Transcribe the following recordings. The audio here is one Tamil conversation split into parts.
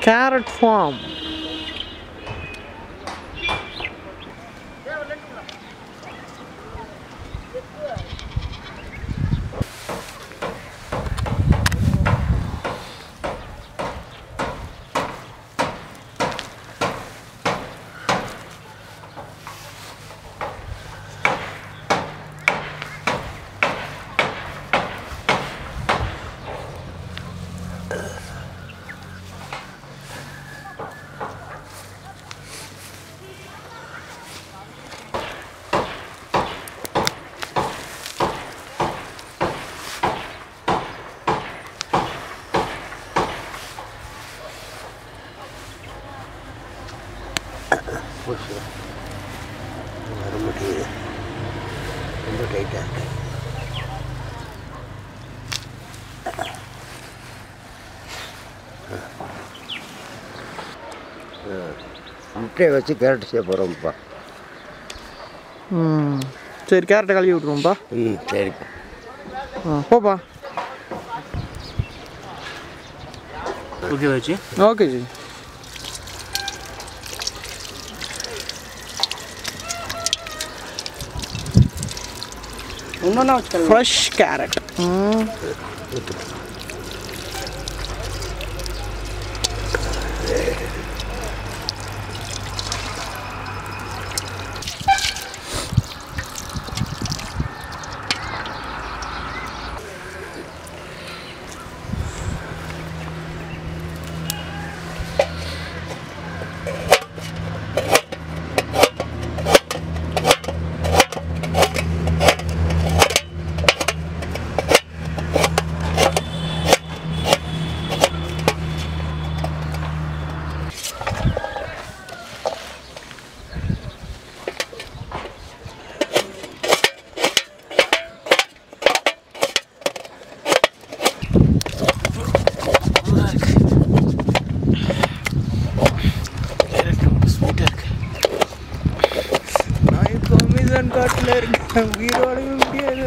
கேரட் ஃபார்ம் வர முடியுது ரொம்ப டைட்டாக இருக்கு முட்டையை வச்சு கேரட் செய்ய போகிறோம்ப்பா ம் சரி கேரட்டை கழுவி விட்ருவோம்ப்பா ம் சரிப்பா ஆ போப்பா ஓகே வச்சு ஓகே ஜி இன்னொன்னா வச்சுக்கலாம் ஃப்ரெஷ் கேரட் ம் நான் இப்போ அமேசான் காட்டில் இருக்கேன் உயிரோடவே முடியாது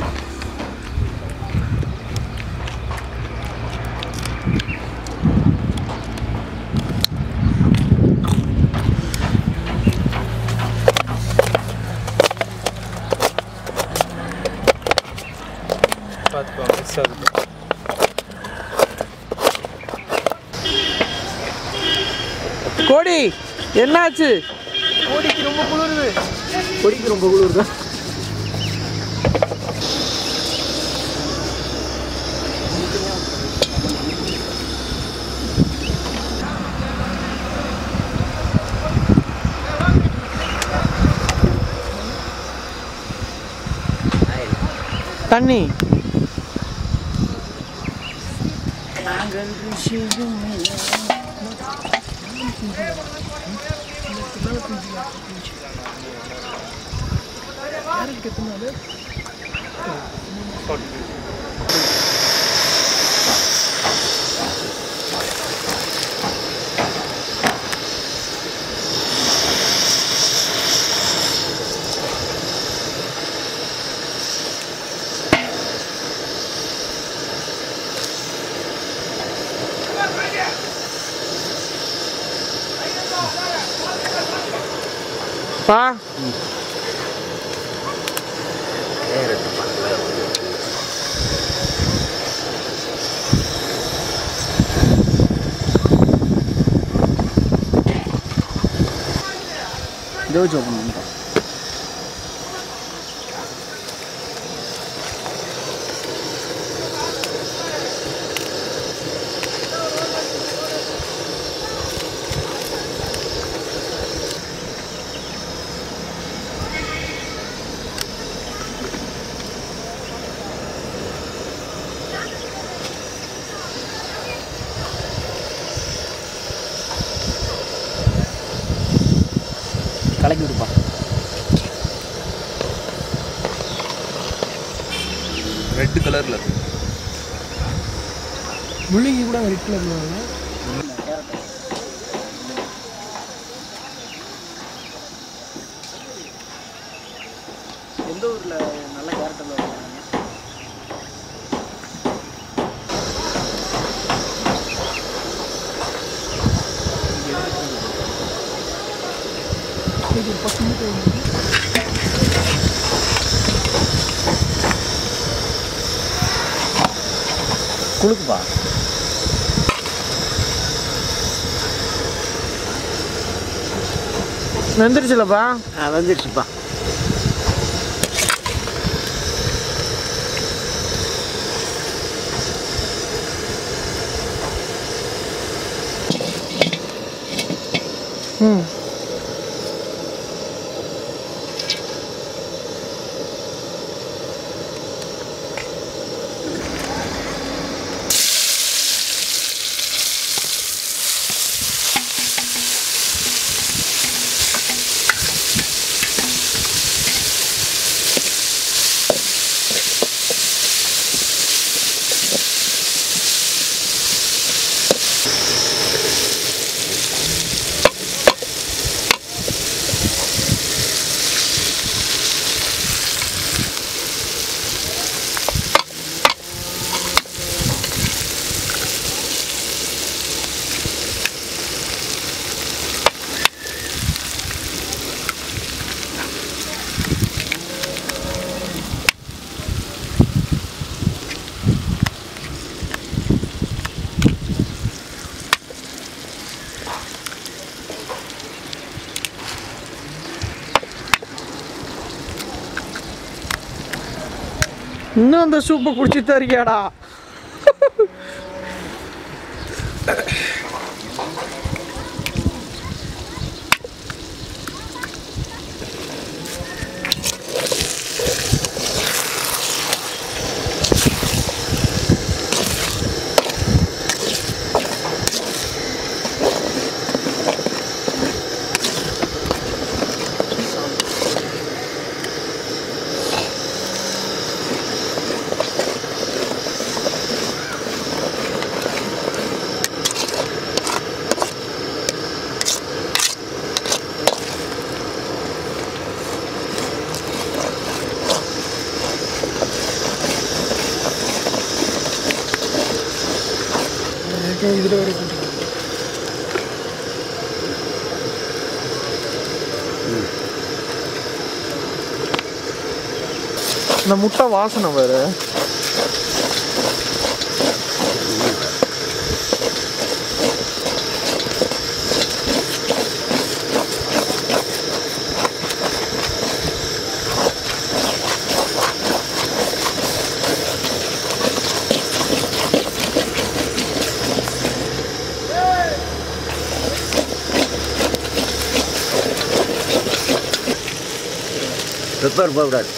பார்த்துக்கோ மிஸ் ஆகுது கோடி என்னாச்சு கோடிக்கு ரொம்ப குளிருது கொடிக்கு ரொம்ப குளிர் தான் தண்ணி பா கேரட் பண்ணல ஜோஜ் ஓப்பன் பண்ணுறோம் கலக்கி விடுப்பா ரெட் கலரில் இருக்கு முள்ளங்கி கூட ரெட் கலர்ல எந்த ஊரில் நல்ல கேரட்டில் வருவாங்க குளுக்குப்பா வெந்துருச்சுலப்பா ஆ வந்துடுச்சுப்பா ம் இன்னும் அந்த சூப்பை குடிச்சிட்டு தான் இருக்கியாடா இதில் வரைக்கும் இந்த முட்டை வாசனை வேறு பெப்பர் பவுடர்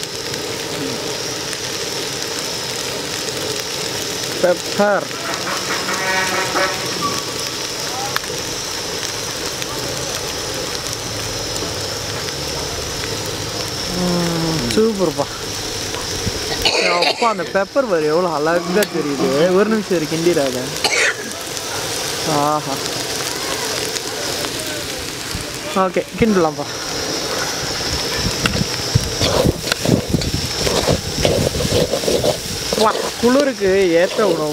பெப்பர் சூப்பர்ப்பா அப்பா அந்த பெப்பர் வேறு எவ்வளோ அழகாக தெரியுது ஒரு நிமிஷம் இருக்கு கிண்டிடாத ஆஹா ஓகே கிண்டலாம்ப்பா வா குளிருக்கு ஏற்ற உணவு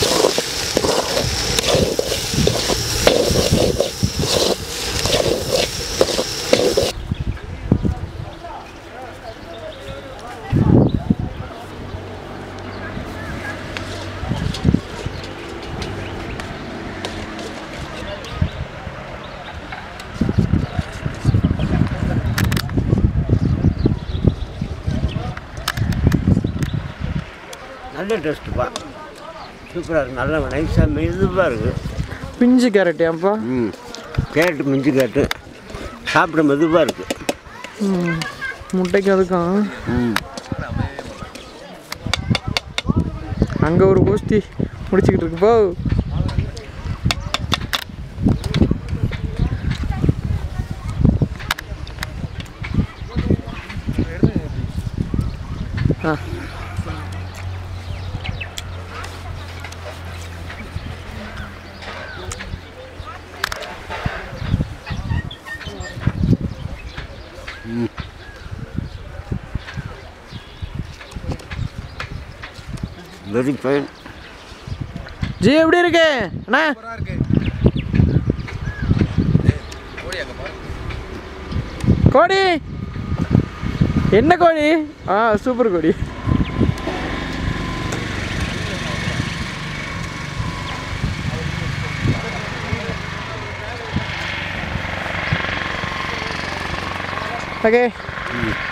நல்ல டேஸ்ட்டுப்பா சூப்பராக இருக்குது நல்லா நைஸாக மெதுவாக இருக்குது பிஞ்சு கேரட் ஏன்ப்பா ம் கேரட்டு மிஞ்சி கேட்டு சாப்பிட மெதுவாக இருக்குது ம் முட்டைக்கு அதுக்கும் ம் அங்கே ஒரு கோஷ்டி முடிச்சுக்கிட்டு இருக்குப்போ ஆ வெரி ஃபைன் ஜி எப்படி இருக்கு அண்ணா சூப்பராக இருக்கு ஓடி அங்கே பாரு கோடி என்ன கோடி ஆ சூப்பர் கோடி ஓகே